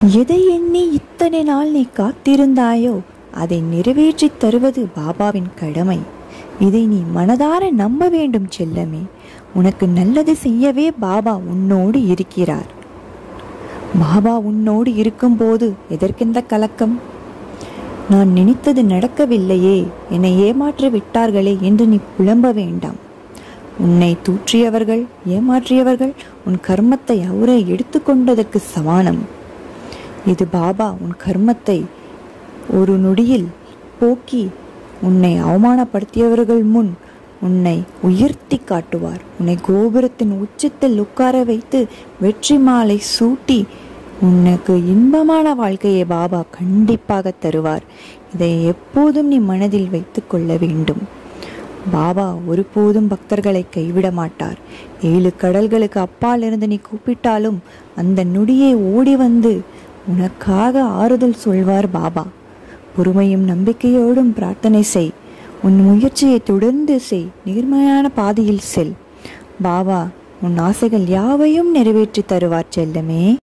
எதை எண்ணி இத்தனை நாள் நீ காத்திருந்தாயோ அதை நிறைவேற்றித் தருவது பாபாவின் கடமை இதை நீ மனதார நம்ப வேண்டும் செல்லமே உனக்கு நல்லது செய்யவே பாபா உன்னோடு இருக்கிறார் பாபா உன்னோடு இருக்கும்போது எதற்கெந்த கலக்கம் நான் நினைத்தது நடக்கவில்லையே என்னை ஏமாற்றி விட்டார்களே என்று நீ புலம்ப வேண்டாம் உன்னை தூற்றியவர்கள் ஏமாற்றியவர்கள் உன் கர்மத்தை அவரே எடுத்துக்கொண்டதற்கு சமானம் இது பாபா உன் கர்மத்தை ஒரு நொடியில் போக்கி உன்னை அவமானப்படுத்தியவர்கள் முன் உன்னை உயர்த்தி காட்டுவார் உன்னை கோபுரத்தின் உச்சத்தில் உட்கார வைத்து வெற்றி மாலை சூட்டி உனக்கு இன்பமான வாழ்க்கையை பாபா கண்டிப்பாக தருவார் இதை எப்போதும் நீ மனதில் வைத்துக் கொள்ள வேண்டும் பாபா ஒருபோதும் பக்தர்களை கைவிட மாட்டார் ஏழு கடல்களுக்கு அப்பால் இருந்து நீ கூப்பிட்டாலும் அந்த நொடியை ஓடி வந்து உனக்காக ஆறுதல் சொல்வார் பாபா பொறுமையும் நம்பிக்கையோடும் பிரார்த்தனை செய் உன் முயற்சியை தொடர்ந்து செய் நேர்மையான பாதையில் செல் பாபா உன் ஆசைகள் யாவையும் நிறைவேற்றி தருவார் செல்லமே